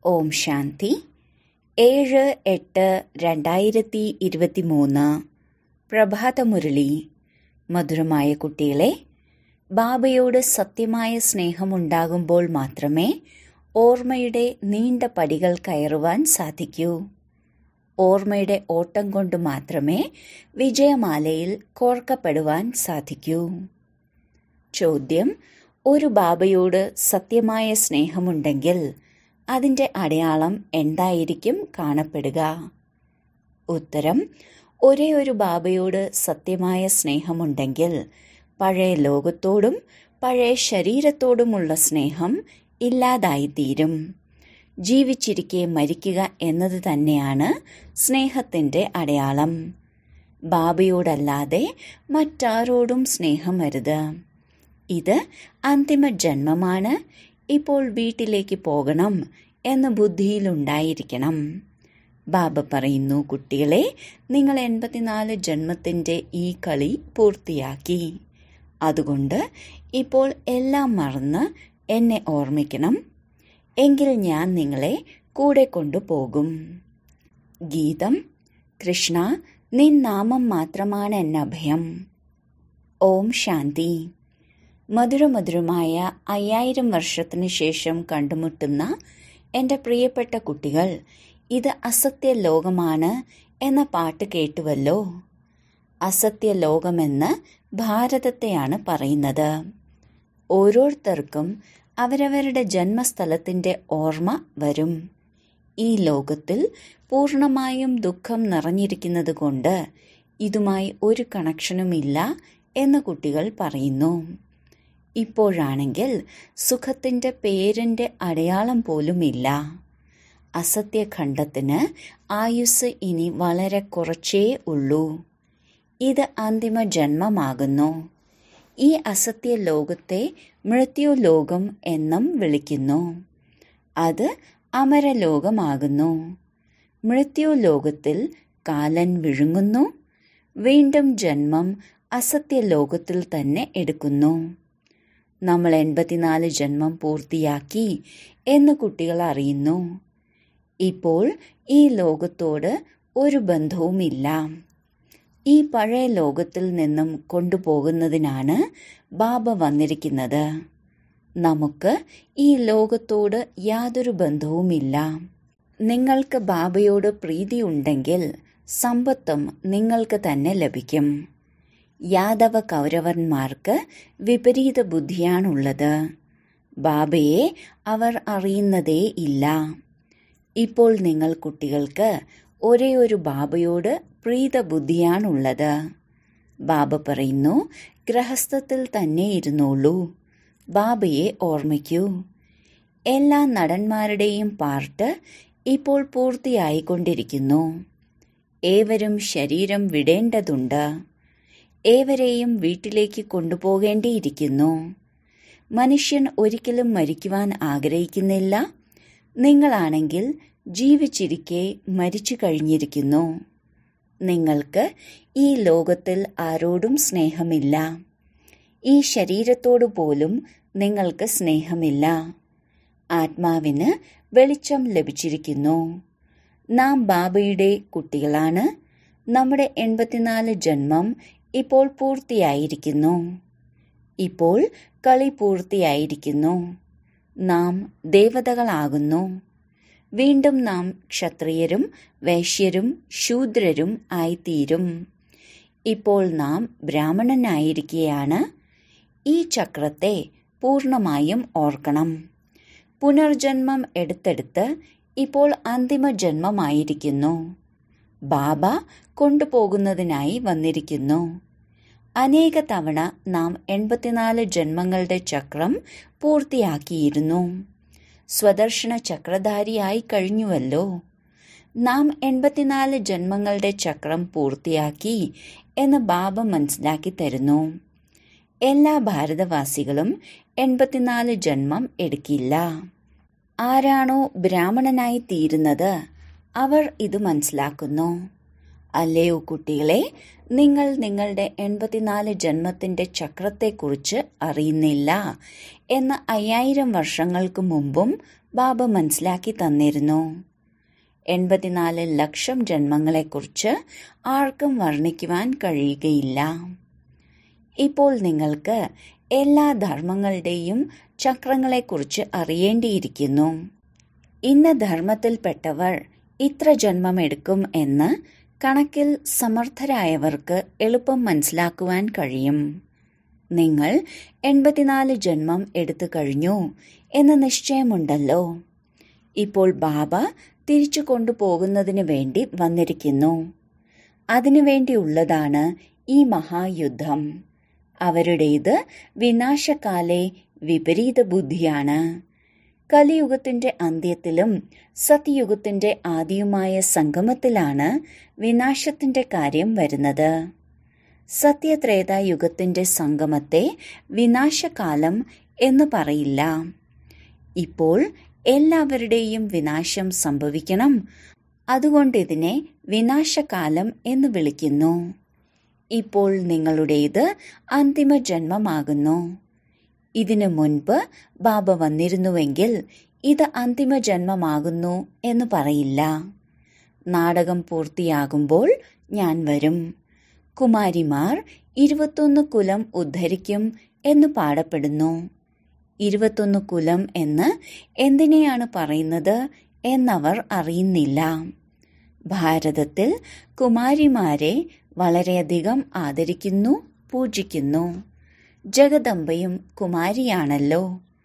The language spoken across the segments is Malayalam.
ഓം ശാന്തി ഏഴ് എട്ട് രണ്ടായിരത്തി ഇരുപത്തിമൂന്ന് പ്രഭാതമുരളി മധുരമായ കുട്ടികളെ ബാബയോട് സത്യമായ സ്നേഹമുണ്ടാകുമ്പോൾ മാത്രമേ ഓർമ്മയുടെ നീണ്ട പടികൾ കയറുവാൻ സാധിക്കൂ ഓർമ്മയുടെ ഓട്ടം കൊണ്ട് മാത്രമേ വിജയമാലയിൽ കോർക്കപ്പെടുവാൻ സാധിക്കൂ ചോദ്യം ഒരു ബാബയോട് സത്യമായ സ്നേഹമുണ്ടെങ്കിൽ അതിന്റെ അടയാളം എന്തായിരിക്കും കാണപ്പെടുക ഉത്തരം ഒരേ ഒരു ബാബയോട് സത്യമായ സ്നേഹമുണ്ടെങ്കിൽ പഴയ ലോകത്തോടും പഴയ ശരീരത്തോടുമുള്ള സ്നേഹം ഇല്ലാതായിത്തീരും ജീവിച്ചിരിക്കെ മരിക്കുക എന്നത് തന്നെയാണ് സ്നേഹത്തിന്റെ അടയാളം ബാബയോടല്ലാതെ മറ്റാരോടും സ്നേഹം വരുത് ഇത് അന്തിമ ജന്മമാണ് ഇപ്പോൾ വീട്ടിലേക്ക് പോകണം എന്ന ബുദ്ധിയിലുണ്ടായിരിക്കണം ബാബ പറയുന്നു കുട്ടികളെ നിങ്ങൾ എൺപത്തിനാല് ജന്മത്തിന്റെ ഈ കളി പൂർത്തിയാക്കി അതുകൊണ്ട് ഇപ്പോൾ എല്ലാം മറന്ന് എന്നെ ഓർമ്മിക്കണം എങ്കിൽ ഞാൻ നിങ്ങളെ കൂടെ കൊണ്ടുപോകും ഗീതം കൃഷ്ണ നിൻ നാമം മാത്രമാണ് എന്ന അഭയം ഓം ശാന്തി മധുരമധുരമായ അയ്യായിരം വർഷത്തിനു ശേഷം കണ്ടുമുട്ടുന്ന എൻ്റെ പ്രിയപ്പെട്ട കുട്ടികൾ ഇത് അസത്യ ലോകമാണ് എന്ന പാട്ട് കേട്ടുവല്ലോ അസത്യ ലോകമെന്ന് ഭാരതത്തെയാണ് പറയുന്നത് ഓരോരുത്തർക്കും അവരവരുടെ ജന്മസ്ഥലത്തിന്റെ ഓർമ്മ വരും ഈ ലോകത്തിൽ പൂർണമായും ദുഃഖം നിറഞ്ഞിരിക്കുന്നത് കൊണ്ട് ഇതുമായി ഒരു കണക്ഷനുമില്ല എന്ന് കുട്ടികൾ പറയുന്നു ഇപ്പോഴാണെങ്കിൽ സുഖത്തിന്റെ പേരിന്റെ അടയാളം പോലുമില്ല അസത്യഖണ്ഡത്തിന് ആയുസ് ഇനി വളരെ കുറച്ചേ ഉള്ളൂ ഇത് അന്തിമ ജന്മമാകുന്നു ഈ അസത്യ ലോകത്തെ മൃത്യുലോകം എന്നും വിളിക്കുന്നു അത് അമരലോകമാകുന്നു മൃത്യുലോകത്തിൽ കാലൻ വിഴുങ്ങുന്നു വീണ്ടും ജന്മം അസത്യ ലോകത്തിൽ തന്നെ എടുക്കുന്നു നമ്മൾ എൺപത്തിനാല് ജന്മം പൂർത്തിയാക്കി എന്ന് കുട്ടികൾ അറിയുന്നു ഇപ്പോൾ ഈ ലോകത്തോട് ഒരു ബന്ധവുമില്ല ഈ പഴയ ലോകത്തിൽ നിന്നും കൊണ്ടുപോകുന്നതിനാണ് ബാബ വന്നിരിക്കുന്നത് നമുക്ക് ഈ ലോകത്തോട് യാതൊരു ബന്ധവുമില്ല നിങ്ങൾക്ക് ബാബയോട് പ്രീതിയുണ്ടെങ്കിൽ സമ്പത്തും നിങ്ങൾക്ക് തന്നെ ലഭിക്കും യാദവ കൗരവന്മാർക്ക് വിപരീത ബുദ്ധിയാണുള്ളത് ബാബയെ അവർ അറിയുന്നതേ ഇല്ല ഇപ്പോൾ നിങ്ങൾ കുട്ടികൾക്ക് ഒരേ ഒരു ബാബയോട് പ്രീത ബുദ്ധിയാണുള്ളത് ബാബ പറയുന്നു ഗ്രഹസ്ഥത്തിൽ തന്നെ ഇരുന്നോളൂ ബാബയെ ഓർമ്മിക്കൂ എല്ലാ നടന്മാരുടെയും പാർട്ട് ഇപ്പോൾ പൂർത്തിയായിക്കൊണ്ടിരിക്കുന്നു ഏവരും ശരീരം വിടേണ്ടതുണ്ട് ഏവരെയും വീട്ടിലേക്ക് കൊണ്ടുപോകേണ്ടിയിരിക്കുന്നു മനുഷ്യൻ ഒരിക്കലും മരിക്കുവാൻ ആഗ്രഹിക്കുന്നില്ല നിങ്ങളാണെങ്കിൽ ജീവിച്ചിരിക്കെ മരിച്ചു കഴിഞ്ഞിരിക്കുന്നു നിങ്ങൾക്ക് ഈ ലോകത്തിൽ ആരോടും സ്നേഹമില്ല ഈ ശരീരത്തോടു പോലും നിങ്ങൾക്ക് സ്നേഹമില്ല ആത്മാവിന് വെളിച്ചം ലഭിച്ചിരിക്കുന്നു നാം ബാബയുടെ കുട്ടികളാണ് നമ്മുടെ എൺപത്തിനാല് ജന്മം ഇപ്പോൾ പൂർത്തിയായിരിക്കുന്നു ഇപ്പോൾ കളി പൂർത്തിയായിരിക്കുന്നു നാം ദേവതകളാകുന്നു വീണ്ടും നാം ക്ഷത്രിയരും വൈശ്യരും ശൂദ്രരും ആയിത്തീരും ഇപ്പോൾ നാം ബ്രാഹ്മണനായിരിക്കുകയാണ് ഈ ചക്രത്തെ പൂർണമായും ഓർക്കണം പുനർജന്മം എടുത്തെടുത്ത് ഇപ്പോൾ അന്തിമ ജന്മമായിരിക്കുന്നു ബാബ കൊണ്ടുപോകുന്നതിനായി വന്നിരിക്കുന്നു അനേക തവണ നാം എൺപത്തിനാല് ജന്മങ്ങളുടെ ചക്രം പൂർത്തിയാക്കിയിരുന്നു സ്വദർശന ചക്രധാരിയായി കഴിഞ്ഞുവല്ലോ നാം എൺപത്തിനാല് ജന്മങ്ങളുടെ ചക്രം പൂർത്തിയാക്കി എന്ന് ബാബ മനസ്സിലാക്കി തരുന്നു എല്ലാ ഭാരതവാസികളും എൺപത്തിനാല് ജന്മം എടുക്കില്ല ആരാണോ ബ്രാഹ്മണനായി തീരുന്നത് അവർ ഇത് മനസ്സിലാക്കുന്നു അല്ലയോ കുട്ടികളെ നിങ്ങൾ നിങ്ങളുടെ എൺപത്തിനാല് ജന്മത്തിന്റെ ചക്രത്തെക്കുറിച്ച് അറിയുന്നില്ല എന്ന് അയ്യായിരം വർഷങ്ങൾക്ക് മുമ്പും ബാബ മനസ്സിലാക്കി തന്നിരുന്നു എൺപത്തിനാല് ലക്ഷം ജന്മങ്ങളെക്കുറിച്ച് ആർക്കും വർണ്ണിക്കുവാൻ കഴിയുകയില്ല ഇപ്പോൾ നിങ്ങൾക്ക് എല്ലാ ധർമ്മങ്ങളുടെയും ചക്രങ്ങളെക്കുറിച്ച് അറിയേണ്ടിയിരിക്കുന്നു ഇന്ന ധർമ്മത്തിൽപ്പെട്ടവർ ഇത്ര ജന്മമെടുക്കും എന്ന് കണക്കിൽ സമർത്ഥരായവർക്ക് എളുപ്പം മനസ്സിലാക്കുവാൻ കഴിയും നിങ്ങൾ എൺപത്തിനാല് ജന്മം എടുത്തു കഴിഞ്ഞു എന്ന് നിശ്ചയമുണ്ടല്ലോ ഇപ്പോൾ ബാബ തിരിച്ചു കൊണ്ടുപോകുന്നതിന് വേണ്ടി വന്നിരിക്കുന്നു അതിനുവേണ്ടിയുള്ളതാണ് ഈ മഹായുദ്ധം അവരുടേത് വിനാശകാലെ വിപരീത ബുദ്ധിയാണ് കലിയുഗത്തിന്റെ അന്ത്യത്തിലും സത്യയുഗത്തിന്റെ ആദിയുമായ സംഗമത്തിലാണ് വിനാശത്തിന്റെ കാര്യം വരുന്നത് സത്യത്രേതായുഗത്തിന്റെ സംഗമത്തെ വിനാശകാലം എന്ന് പറയില്ല ഇപ്പോൾ എല്ലാവരുടെയും വിനാശം സംഭവിക്കണം അതുകൊണ്ട് ഇതിനെ വിനാശകാലം എന്ന് വിളിക്കുന്നു ഇപ്പോൾ നിങ്ങളുടേത് അന്തിമ ജന്മമാകുന്നു ഇതിനു മുൻപ് ബാബ വന്നിരുന്നുവെങ്കിൽ ഇത് അന്തിമ ജന്മമാകുന്നു എന്ന് പറയില്ല നാടകം പൂർത്തിയാകുമ്പോൾ ഞാൻ വരും കുമാരിമാർ ഇരുപത്തൊന്ന് കുലം ഉദ്ധരിക്കും എന്ന് പാടപ്പെടുന്നു ഇരുപത്തൊന്ന് കുലം എന്ന് എന്തിനെയാണ് പറയുന്നത് എന്നവർ അറിയുന്നില്ല ഭാരതത്തിൽ കുമാരിമാരെ വളരെയധികം ആദരിക്കുന്നു പൂജിക്കുന്നു ജഗദംബയും കുമാരിയാണല്ലോ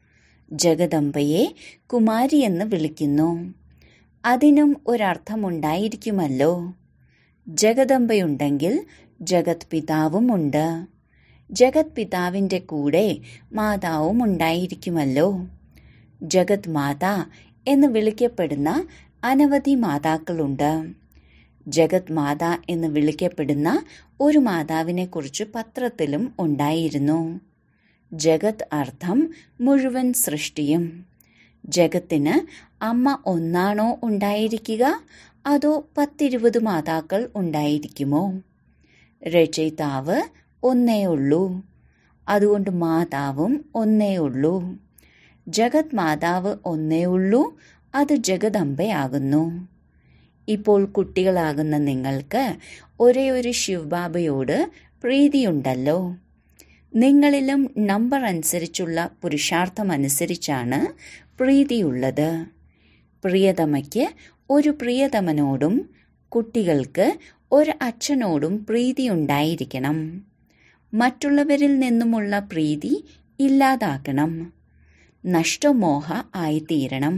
ജഗദംബയെ കുമാരി എന്ന് വിളിക്കുന്നു അതിനും ഒരർത്ഥമുണ്ടായിരിക്കുമല്ലോ ജഗദംബയുണ്ടെങ്കിൽ ജഗത് പിതാവും ഉണ്ട് ജഗത് പിതാവിന്റെ കൂടെ മാതാവും ഉണ്ടായിരിക്കുമല്ലോ ജഗത് മാതാ എന്ന് വിളിക്കപ്പെടുന്ന അനവധി മാതാക്കളുണ്ട് ജഗത് മാത എന്ന് വിളിക്കപ്പെടുന്ന ഒരു മാതാവിനെ കുറിച്ച് പത്രത്തിലും ഉണ്ടായിരുന്നു ജഗത് അർത്ഥം മുഴുവൻ സൃഷ്ടിയും ജഗത്തിന് അമ്മ ഒന്നാണോ ഉണ്ടായിരിക്കുക അതോ പത്തിരുപത് മാതാക്കൾ ഉണ്ടായിരിക്കുമോ രചയിതാവ് ഒന്നേ ഉള്ളൂ അതുകൊണ്ട് മാതാവും ഒന്നേ ഉള്ളൂ ജഗത് മാതാവ് ഒന്നേ ഉള്ളൂ അത് ജഗദംബയാകുന്നു ഇപ്പോൾ കുട്ടികളാകുന്ന നിങ്ങൾക്ക് ഒരേ ഒരു ശിവബാബയോട് പ്രീതിയുണ്ടല്ലോ നിങ്ങളിലും നമ്പർ അനുസരിച്ചുള്ള പുരുഷാർത്ഥമനുസരിച്ചാണ് പ്രീതിയുള്ളത് പ്രിയതമയ്ക്ക് ഒരു പ്രിയതമനോടും കുട്ടികൾക്ക് ഒരു അച്ഛനോടും പ്രീതിയുണ്ടായിരിക്കണം മറ്റുള്ളവരിൽ നിന്നുമുള്ള പ്രീതി ഇല്ലാതാക്കണം നഷ്ടമോഹ ആയിത്തീരണം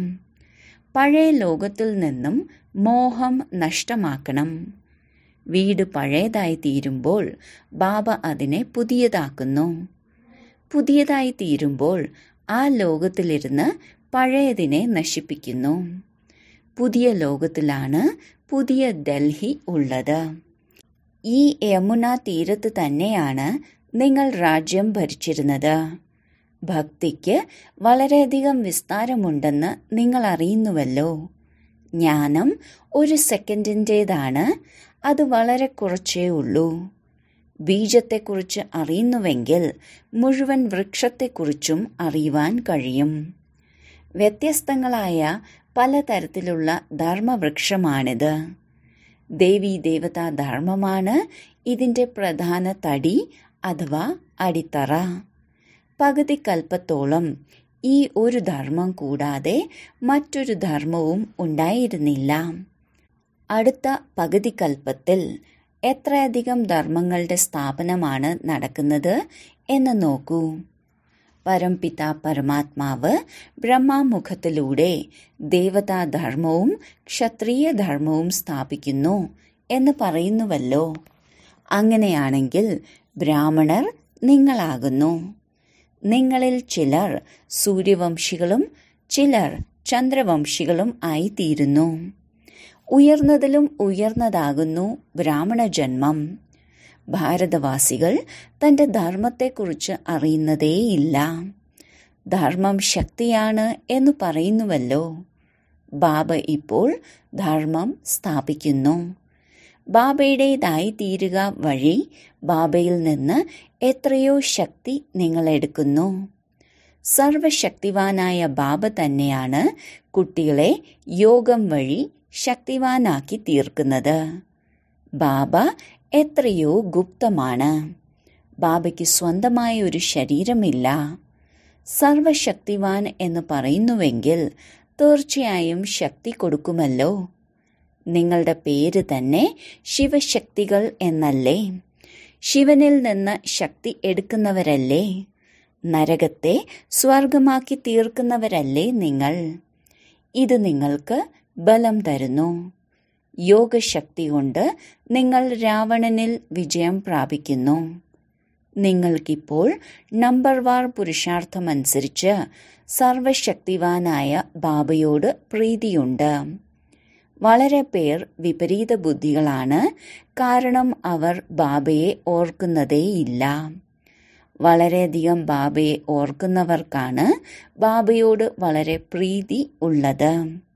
പഴയ ലോകത്തിൽ നിന്നും മോഹം നഷ്ടമാക്കണം വീട് പഴയതായി തീരുമ്പോൾ ബാബ അതിനെ പുതിയതാക്കുന്നു പുതിയതായി തീരുമ്പോൾ ആ ലോകത്തിലിരുന്ന് പഴയതിനെ നശിപ്പിക്കുന്നു പുതിയ ലോകത്തിലാണ് പുതിയ ഡൽഹി ഉള്ളത് ഈ യമുന തീരത്ത് തന്നെയാണ് നിങ്ങൾ രാജ്യം ഭരിച്ചിരുന്നത് ഭക്തിക്ക് വളരെയധികം വിസ്താരമുണ്ടെന്ന് നിങ്ങൾ അറിയുന്നുവല്ലോ ജ്ഞാനം ഒരു സെക്കൻഡിൻ്റേതാണ് അത് വളരെ കുറച്ചേ ഉള്ളൂ ബീജത്തെക്കുറിച്ച് അറിയുന്നുവെങ്കിൽ മുഴുവൻ വൃക്ഷത്തെക്കുറിച്ചും അറിയുവാൻ കഴിയും വ്യത്യസ്തങ്ങളായ പലതരത്തിലുള്ള ധർമ്മവൃക്ഷമാണിത് ദേവീ ദേവതാ ധർമ്മമാണ് ഇതിന്റെ പ്രധാന തടി അഥവാ അടിത്തറ പകുതി കൽപ്പത്തോളം ഈ ഒരു ധർമ്മം കൂടാതെ മറ്റൊരു ധർമ്മവും ഉണ്ടായിരുന്നില്ല അടുത്ത പകുതി കൽപ്പത്തിൽ എത്രയധികം ധർമ്മങ്ങളുടെ സ്ഥാപനമാണ് നടക്കുന്നത് എന്ന് നോക്കൂ പരംപിത പരമാത്മാവ് ബ്രഹ്മാമുഖത്തിലൂടെ ദേവതാധർമ്മവും ക്ഷത്രിയ ധർമ്മവും സ്ഥാപിക്കുന്നു എന്ന് പറയുന്നുവല്ലോ അങ്ങനെയാണെങ്കിൽ ബ്രാഹ്മണർ നിങ്ങളാകുന്നു നിങ്ങളിൽ ചിലർ സൂര്യവംശികളും ചിലർ ചന്ദ്രവംശികളും ആയിത്തീരുന്നു ഉയർന്നതിലും ഉയർന്നതാകുന്നു ബ്രാഹ്മണ ജന്മം ഭാരതവാസികൾ തന്റെ ധർമ്മത്തെക്കുറിച്ച് അറിയുന്നതേയില്ല ധർമ്മം ശക്തിയാണ് എന്ന് പറയുന്നുവല്ലോ ബാബ ഇപ്പോൾ ധർമ്മം സ്ഥാപിക്കുന്നു ബാബയുടേതായി തീരുക വഴി ബാബയിൽ നിന്ന് എത്രയോ ശക്തി നിങ്ങൾ എടുക്കുന്നു സർവശക്തിവാനായ ബാബ തന്നെയാണ് കുട്ടികളെ യോഗം വഴി ശക്തിവാനാക്കി തീർക്കുന്നത് ബാബ എത്രയോ ഗുപ്തമാണ് ബാബയ്ക്ക് സ്വന്തമായ ഒരു ശരീരമില്ല സർവശക്തിവാൻ എന്ന് പറയുന്നുവെങ്കിൽ തീർച്ചയായും ശക്തി കൊടുക്കുമല്ലോ നിങ്ങളുടെ പേര് തന്നെ ശിവശക്തികൾ എന്നല്ലേ ശിവനിൽ നിന്ന് ശക്തി എടുക്കുന്നവരല്ലേ നരകത്തെ സ്വർഗമാക്കി തീർക്കുന്നവരല്ലേ നിങ്ങൾ ഇത് നിങ്ങൾക്ക് ബലം തരുന്നു യോഗശക്തി കൊണ്ട് നിങ്ങൾ രാവണനിൽ വിജയം പ്രാപിക്കുന്നു നിങ്ങൾക്കിപ്പോൾ നമ്പർ വാർ പുരുഷാർത്ഥമനുസരിച്ച് സർവശക്തിവാനായ ബാബയോട് പ്രീതിയുണ്ട് വളരെ പേർ വിപരീത ബുദ്ധികളാണ് കാരണം അവർ ബാബയെ ഓർക്കുന്നതേയില്ല വളരെയധികം ബാബയെ ഓർക്കുന്നവർക്കാണ് ബാബയോട് വളരെ പ്രീതി ഉള്ളത്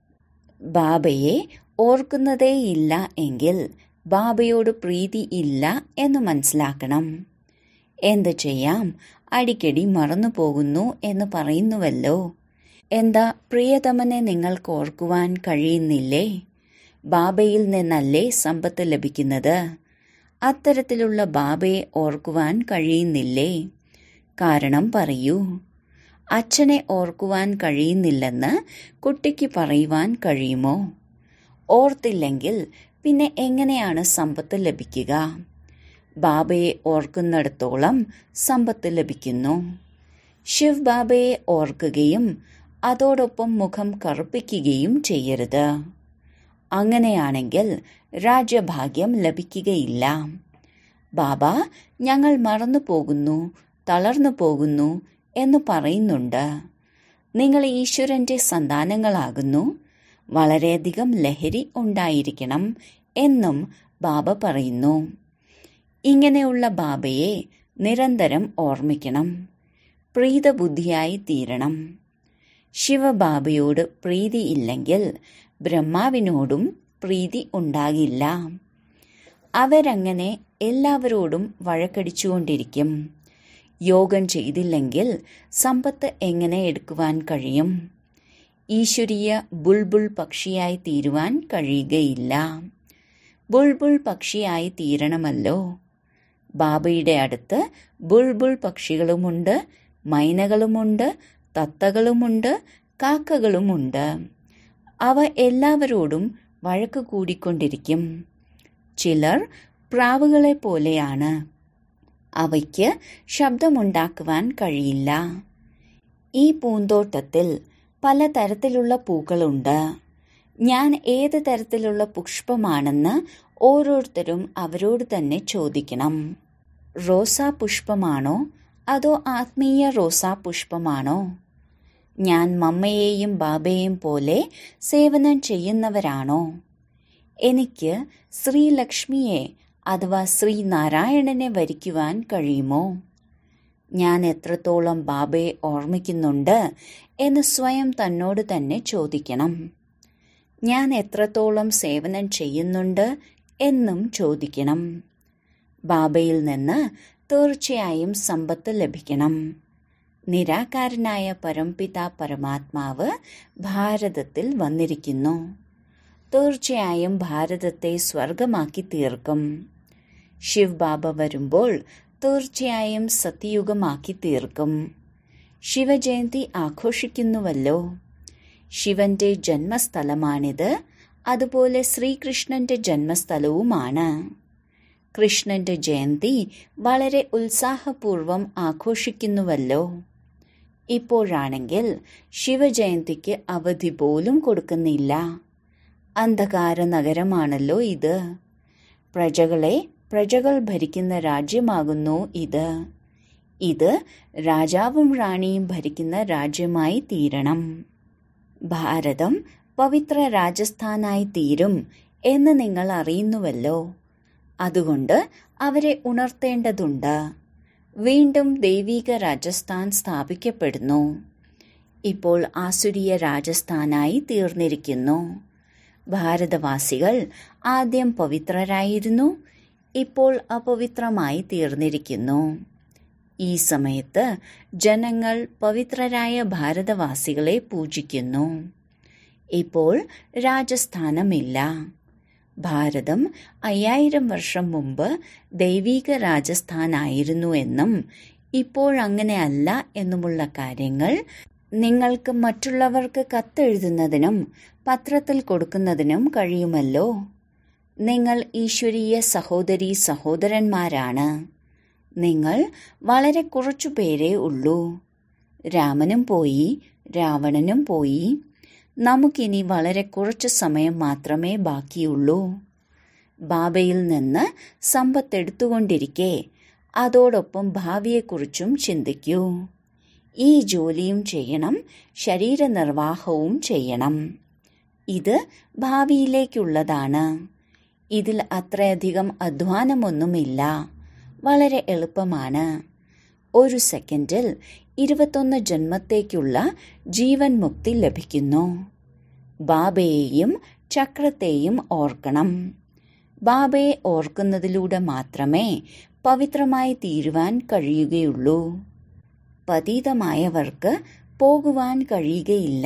ബാബയെ ഓർക്കുന്നതേയില്ല എങ്കിൽ ബാബയോട് പ്രീതി ഇല്ല എന്ന് മനസ്സിലാക്കണം എന്ത് ചെയ്യാം അടിക്കടി മറന്നു പോകുന്നു എന്ന് പറയുന്നുവല്ലോ എന്താ പ്രിയതമനെ നിങ്ങൾക്ക് ഓർക്കുവാൻ കഴിയുന്നില്ലേ ബാബയിൽ നിന്നല്ലേ സമ്പത്ത് ലഭിക്കുന്നത് അത്തരത്തിലുള്ള ബാബയെ ഓർക്കുവാൻ കഴിയുന്നില്ലേ കാരണം പറയൂ അച്ഛനെ ഓർക്കുവാൻ കഴിയുന്നില്ലെന്ന് കുട്ടിക്ക് പറയുവാൻ കഴിയുമോ ഓർത്തില്ലെങ്കിൽ പിന്നെ എങ്ങനെയാണ് സമ്പത്ത് ലഭിക്കുക ബാബയെ ഓർക്കുന്നിടത്തോളം സമ്പത്ത് ലഭിക്കുന്നു ശിവ് ബാബയെ ഓർക്കുകയും അതോടൊപ്പം മുഖം കറുപ്പിക്കുകയും ചെയ്യരുത് അങ്ങനെയാണെങ്കിൽ രാജ്യഭാഗ്യം ലഭിക്കുകയില്ല ബാബ ഞങ്ങൾ മറന്നു പോകുന്നു തളർന്നു പോകുന്നു എന്ന് പറയുന്നുണ്ട് നിങ്ങൾ ഈശ്വരന്റെ സന്താനങ്ങളാകുന്നു വളരെയധികം ലഹരി ഉണ്ടായിരിക്കണം എന്നും ബാബ പറയുന്നു ഇങ്ങനെയുള്ള ബാബയെ നിരന്തരം ഓർമ്മിക്കണം പ്രീതബുദ്ധിയായി തീരണം ശിവബാബയോട് പ്രീതിയില്ലെങ്കിൽ ബ്രഹ്മാവിനോടും പ്രീതി ഉണ്ടാകില്ല അവരങ്ങനെ എല്ലാവരോടും വഴക്കടിച്ചുകൊണ്ടിരിക്കും യോഗം ചെയ്തില്ലെങ്കിൽ സമ്പത്ത് എങ്ങനെ എടുക്കുവാൻ കഴിയും ഈശ്വരീയ ബുൾബുൾ പക്ഷിയായി തീരുവാൻ കഴിയുകയില്ല ബുൾബുൾ പക്ഷിയായി തീരണമല്ലോ ബാബയുടെ അടുത്ത് ബുൾബുൾ പക്ഷികളുമുണ്ട് മൈനകളുമുണ്ട് തത്തകളുമുണ്ട് കാക്കകളുമുണ്ട് അവ എല്ലാവരോടും വഴക്ക് കൂടിക്കൊണ്ടിരിക്കും ചിലർ പ്രാവുകളെ പോലെയാണ് അവയ്ക്ക് ശബ്ദമുണ്ടാക്കുവാൻ കഴിയില്ല ഈ പൂന്തോട്ടത്തിൽ പലതരത്തിലുള്ള പൂക്കളുണ്ട് ഞാൻ ഏത് തരത്തിലുള്ള പുഷ്പമാണെന്ന് ഓരോരുത്തരും അവരോട് തന്നെ ചോദിക്കണം റോസാ പുഷ്പമാണോ അതോ ആത്മീയ റോസാ പുഷ്പമാണോ ഞാൻ മമ്മയെയും ബാബയെയും പോലെ സേവനം ചെയ്യുന്നവരാണോ എനിക്ക് ശ്രീലക്ഷ്മിയെ അഥവാ ശ്രീനാരായണനെ വരിക്കുവാൻ കഴിയുമോ ഞാൻ എത്രത്തോളം ബാബയെ ഓർമ്മിക്കുന്നുണ്ട് എന്ന് സ്വയം തന്നോട് തന്നെ ചോദിക്കണം ഞാൻ എത്രത്തോളം സേവനം ചെയ്യുന്നുണ്ട് എന്നും ചോദിക്കണം ബാബയിൽ നിന്ന് തീർച്ചയായും സമ്പത്ത് ലഭിക്കണം നിരാകാരനായ പരംപിത പരമാത്മാവ് ഭാരതത്തിൽ വന്നിരിക്കുന്നു തീർച്ചയായും ഭാരതത്തെ സ്വർഗമാക്കി തീർക്കും ശിവ് ബാബ വരുമ്പോൾ തീർച്ചയായും സത്യയുഗമാക്കി തീർക്കും ശിവജയന്തി ആഘോഷിക്കുന്നുവല്ലോ ശിവന്റെ ജന്മസ്ഥലമാണിത് അതുപോലെ ശ്രീകൃഷ്ണന്റെ ജന്മസ്ഥലവുമാണ് കൃഷ്ണന്റെ ജയന്തി വളരെ ഉത്സാഹപൂർവം ആഘോഷിക്കുന്നുവല്ലോ ഇപ്പോഴാണെങ്കിൽ ശിവജയന്തിക്ക് അവധി പോലും കൊടുക്കുന്നില്ല അന്ധകാര നഗരമാണല്ലോ ഇത് പ്രജകളെ പ്രജകൾ ഭരിക്കുന്ന രാജ്യമാകുന്നു ഇത് ഇത് രാജാവും റാണിയും ഭരിക്കുന്ന രാജ്യമായി തീരണം ഭാരതം പവിത്ര രാജസ്ഥാനായി തീരും എന്ന് നിങ്ങൾ അറിയുന്നുവല്ലോ അതുകൊണ്ട് അവരെ ഉണർത്തേണ്ടതുണ്ട് വീണ്ടും ദൈവിക രാജസ്ഥാൻ സ്ഥാപിക്കപ്പെടുന്നു ഇപ്പോൾ ആസുരീയ രാജസ്ഥാനായി തീർന്നിരിക്കുന്നു ഭാരതവാസികൾ ആദ്യം പവിത്രരായിരുന്നു ഇപ്പോൾ അപവിത്രമായി തീർന്നിരിക്കുന്നു ഈ സമയത്ത് ജനങ്ങൾ പവിത്രരായ ഭാരതവാസികളെ പൂജിക്കുന്നു ഇപ്പോൾ രാജസ്ഥാനമില്ല ഭാരതം അയ്യായിരം വർഷം മുമ്പ് ദൈവീക രാജസ്ഥാനായിരുന്നു എന്നും ഇപ്പോഴങ്ങനെയല്ല എന്നുമുള്ള കാര്യങ്ങൾ നിങ്ങൾക്ക് മറ്റുള്ളവർക്ക് കത്തെഴുതുന്നതിനും പത്രത്തിൽ കൊടുക്കുന്നതിനും കഴിയുമല്ലോ നിങ്ങൾ ഈശ്വരീയ സഹോദരി സഹോദരന്മാരാണ് നിങ്ങൾ വളരെ കുറച്ചു പേരേ ഉള്ളൂ രാമനും പോയി രാവണനും പോയി നമുക്കിനി വളരെ കുറച്ചു സമയം മാത്രമേ ബാക്കിയുള്ളൂ ബാബയിൽ നിന്ന് സമ്പത്തെടുത്തുകൊണ്ടിരിക്കെ അതോടൊപ്പം ഭാവിയെക്കുറിച്ചും ചിന്തിക്കൂ ഈ ജോലിയും ചെയ്യണം ശരീരനിർവാഹവും ചെയ്യണം ഇത് ഭാവിയിലേക്കുള്ളതാണ് ഇതിൽ അത്രയധികം അധ്വാനമൊന്നുമില്ല വളരെ എളുപ്പമാണ് ഒരു സെക്കൻഡിൽ ഇരുപത്തൊന്ന് ജന്മത്തേക്കുള്ള ജീവൻ മുക്തി ലഭിക്കുന്നു ബാബയെയും ചക്രത്തെയും ഓർക്കണം ബാബയെ ഓർക്കുന്നതിലൂടെ മാത്രമേ പവിത്രമായി തീരുവാൻ കഴിയുകയുള്ളൂ പതീതമായവർക്ക് പോകുവാൻ കഴിയുകയില്ല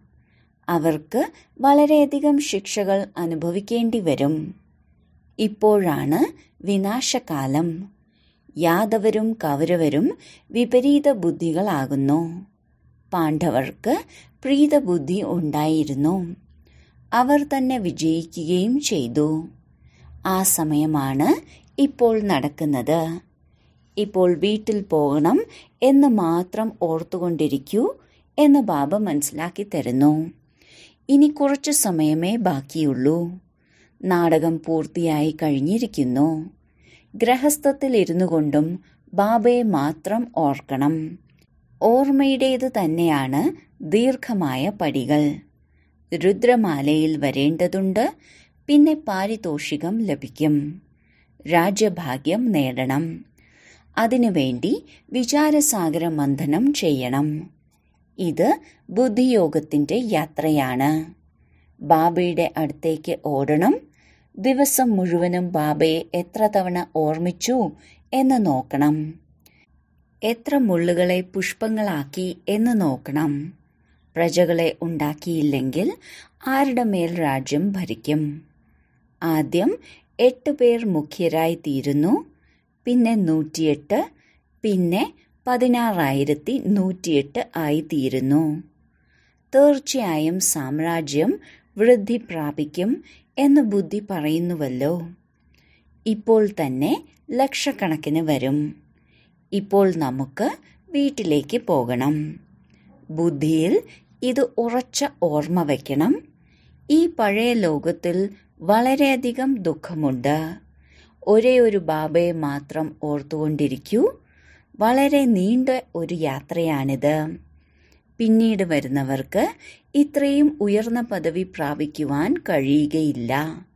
അവർക്ക് വളരെയധികം ശിക്ഷകൾ അനുഭവിക്കേണ്ടി വരും ഇപ്പോഴാണ് വിനാശകാലം യാദവരും കൗരവരും വിപരീത ബുദ്ധികളാകുന്നു പാണ്ഡവർക്ക് പ്രീതബുദ്ധി ഉണ്ടായിരുന്നു അവർ തന്നെ വിജയിക്കുകയും ചെയ്തു ആ സമയമാണ് ഇപ്പോൾ നടക്കുന്നത് ഇപ്പോൾ വീട്ടിൽ പോകണം എന്ന് മാത്രം ഓർത്തുകൊണ്ടിരിക്കൂ എന്ന് ബാബ മനസ്സിലാക്കി തരുന്നു ഇനി കുറച്ചു സമയമേ ബാക്കിയുള്ളൂ നാടകം പൂർത്തിയായി കഴിഞ്ഞിരിക്കുന്നു ഗ്രഹസ്ഥത്തിലിരുന്നു കൊണ്ടും ബാബയെ മാത്രം ഓർക്കണം ഓർമ്മയുടേത് തന്നെയാണ് ദീർഘമായ പടികൾ രുദ്രമാലയിൽ വരേണ്ടതുണ്ട് പിന്നെ പാരിതോഷികം ലഭിക്കും രാജ്യഭാഗ്യം നേടണം അതിനുവേണ്ടി വിചാരസാഗര മന്ഥനം ചെയ്യണം ഇത് ബുദ്ധിയോഗത്തിന്റെ യാത്രയാണ് ബാബയുടെ അടുത്തേക്ക് ഓടണം ദിവസം മുഴുവനും ബാബയെ എത്ര തവണ ഓർമ്മിച്ചു എന്ന് നോക്കണം എത്ര മുള്ളുകളെ പുഷ്പങ്ങളാക്കി എന്ന് നോക്കണം പ്രജകളെ ഉണ്ടാക്കിയില്ലെങ്കിൽ ആരുടെ മേൽ രാജ്യം ഭരിക്കും ആദ്യം എട്ട് പേർ മുഖ്യരായി തീരുന്നു പിന്നെ നൂറ്റിയെട്ട് പിന്നെ പതിനാറായിരത്തി നൂറ്റിയെട്ട് ആയിത്തീരുന്നു തീർച്ചയായും സാമ്രാജ്യം വൃദ്ധി പ്രാപിക്കും എന്ന് ബുദ്ധി പറയുന്നുവല്ലോ ഇപ്പോൾ തന്നെ ലക്ഷക്കണക്കിന് വരും ഇപ്പോൾ നമുക്ക് വീട്ടിലേക്ക് പോകണം ബുദ്ധിയിൽ ഇത് ഉറച്ച ഓർമ്മ വയ്ക്കണം ഈ പഴയ ലോകത്തിൽ വളരെയധികം ദുഃഖമുണ്ട് ഒരേ ഒരു ബാബയെ മാത്രം ഓർത്തുകൊണ്ടിരിക്കൂ വളരെ നീണ്ട ഒരു യാത്രയാണിത് പിന്നീട് വരുന്നവർക്ക് ഇത്രയും ഉയർന്ന പദവി പ്രാപിക്കുവാൻ കഴിയുകയില്ല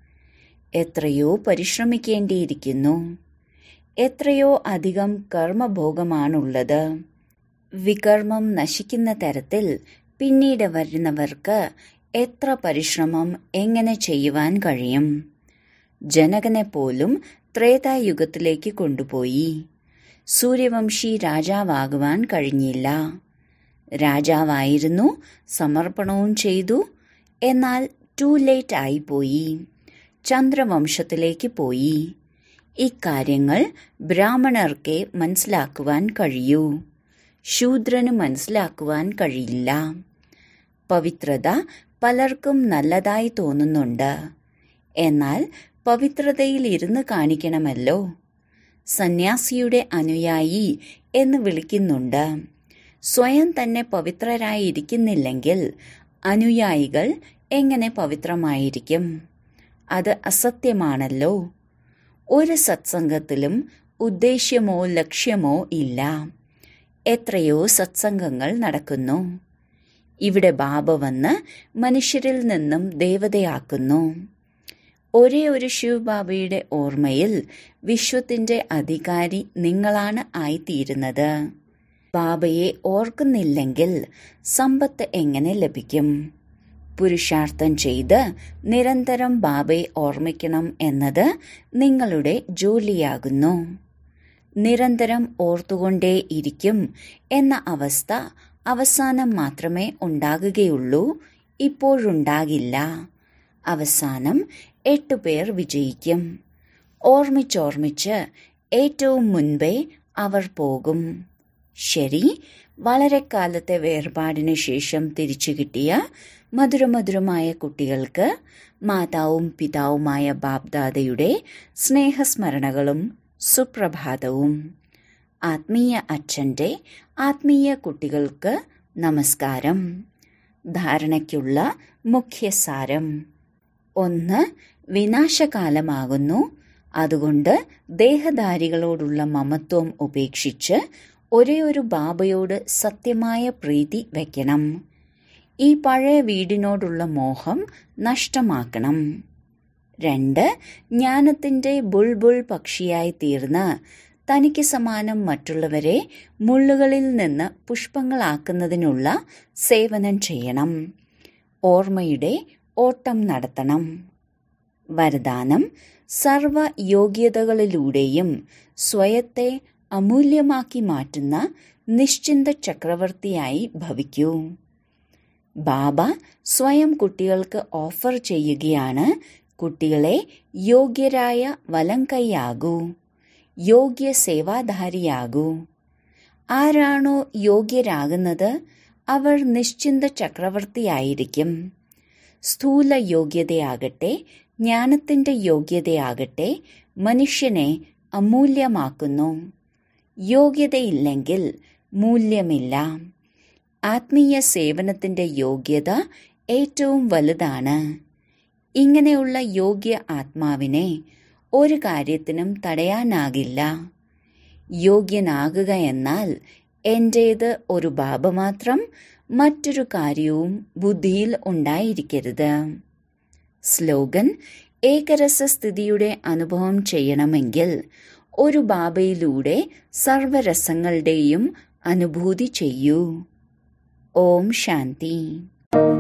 എത്രയോ പരിശ്രമിക്കേണ്ടിയിരിക്കുന്നു എത്രയോ അധികം കർമ്മഭോഗമാണുള്ളത് വികർമ്മം നശിക്കുന്ന തരത്തിൽ പിന്നീട് വരുന്നവർക്ക് എത്ര പരിശ്രമം എങ്ങനെ ചെയ്യുവാൻ കഴിയും ജനകനെ പോലും ത്രേതായുഗത്തിലേക്ക് കൊണ്ടുപോയി സൂര്യവംശി രാജാവാകുവാൻ കഴിഞ്ഞില്ല രാജാവായിരുന്നു സമർപ്പണവും ചെയ്തു എന്നാൽ ടു ലേറ്റ് ആയിപ്പോയി ചന്ദ്രവംശത്തിലേക്ക് പോയി ഇക്കാര്യങ്ങൾ ബ്രാഹ്മണർക്കെ മനസ്സിലാക്കുവാൻ കഴിയൂ ശൂദ്രന് മനസ്സിലാക്കുവാൻ കഴിയില്ല പവിത്രത പലർക്കും നല്ലതായി തോന്നുന്നുണ്ട് എന്നാൽ പവിത്രതയിൽ ഇരുന്ന് കാണിക്കണമല്ലോ സന്യാസിയുടെ അനുയായി എന്ന് വിളിക്കുന്നുണ്ട് സ്വയം തന്നെ പവിത്രരായിരിക്കുന്നില്ലെങ്കിൽ അനുയായികൾ എങ്ങനെ പവിത്രമായിരിക്കും അത് അസത്യമാണല്ലോ ഒരു സത്സംഗത്തിലും ഉദ്ദേശ്യമോ ലക്ഷ്യമോ ഇല്ല എത്രയോ സത്സംഗങ്ങൾ നടക്കുന്നു ഇവിടെ ബാബ വന്ന് മനുഷ്യരിൽ നിന്നും ദേവതയാക്കുന്നു ഒരേ ഒരു ശിവബാബയുടെ ഓർമ്മയിൽ വിശ്വത്തിന്റെ അധികാരി നിങ്ങളാണ് ആയിത്തീരുന്നത് ബാബയെ ഓർക്കുന്നില്ലെങ്കിൽ സമ്പത്ത് എങ്ങനെ ലഭിക്കും പുരുഷാർത്ഥം ചെയ്ത് നിരന്തരം ബാബയെ ഓർമ്മിക്കണം എന്നത് നിങ്ങളുടെ ജോലിയാകുന്നു നിരന്തരം ഓർത്തുകൊണ്ടേയിരിക്കും എന്ന അവസ്ഥ അവസാനം മാത്രമേ ഉണ്ടാകുകയുള്ളൂ ഇപ്പോഴുണ്ടാകില്ല അവസാനം എട്ടുപേർ വിജയിക്കും ഓർമ്മിച്ചോർമ്മിച്ച് ഏറ്റവും മുൻപേ അവർ പോകും ശരി വളരെ കാലത്തെ വേർപാടിന് ശേഷം തിരിച്ചു കിട്ടിയ മധുരമധുരമായ കുട്ടികൾക്ക് മാതാവും പിതാവുമായ ബാബ്ദാദയുടെ സ്നേഹസ്മരണകളും സുപ്രഭാതവും ആത്മീയ അച്ഛന്റെ ആത്മീയ കുട്ടികൾക്ക് നമസ്കാരം ധാരണയ്ക്കുള്ള മുഖ്യസാരം ഒന്ന് വിനാശകാലമാകുന്നു അതുകൊണ്ട് ദേഹധാരികളോടുള്ള മമത്വം ഉപേക്ഷിച്ച് ഒരേ ഒരു ബാബയോട് സത്യമായ പ്രീതി വയ്ക്കണം ഈ പഴയ വീടിനോടുള്ള മോഹം നഷ്ടമാക്കണം രണ്ട് ജ്ഞാനത്തിന്റെ ബുൾബുൾ പക്ഷിയായി തീർന്ന് തനിക്ക് സമാനം മറ്റുള്ളവരെ മുള്ളുകളിൽ നിന്ന് പുഷ്പങ്ങളാക്കുന്നതിനുള്ള സേവനം ചെയ്യണം ഓർമ്മയുടെ ഓട്ടം നടത്തണം വരദാനം സർവ യോഗ്യതകളിലൂടെയും സ്വയത്തെ അമൂല്യമാക്കി മാറ്റുന്ന നിശ്ചിന്ത ചക്രവർത്തിയായി ഭവിക്കൂ ബാബ സ്വയം കുട്ടികൾക്ക് ഓഫർ ചെയ്യുകയാണ് കുട്ടികളെ യോഗ്യരായ വലംകൈയാകൂ യോഗ്യ സേവാധാരിയാകൂ ആരാണോ യോഗ്യരാകുന്നത് അവർ നിശ്ചിന്ത ചക്രവർത്തിയായിരിക്കും സ്ഥൂല യോഗ്യതയാകട്ടെ ജ്ഞാനത്തിന്റെ യോഗ്യതയാകട്ടെ മനുഷ്യനെ അമൂല്യമാക്കുന്നു യോഗ്യതയില്ലെങ്കിൽ മൂല്യമില്ല ആത്മീയ സേവനത്തിന്റെ യോഗ്യത ഏറ്റവും വലുതാണ് ഇങ്ങനെയുള്ള യോഗ്യ ആത്മാവിനെ ഒരു കാര്യത്തിനും തടയാനാകില്ല യോഗ്യനാകുക എന്നാൽ എന്റേത് ഒരു ബാബ മാത്രം മറ്റൊരു കാര്യവും ബുദ്ധിയിൽ ഉണ്ടായിരിക്കരുത് സ്ലോഗൻ ഏകരസസ്ഥിതിയുടെ അനുഭവം ചെയ്യണമെങ്കിൽ ഒരു ബാബയിലൂടെ സർവരസങ്ങളുടെയും അനുഭൂതി ചെയ്യൂ ഓം ശാന്തി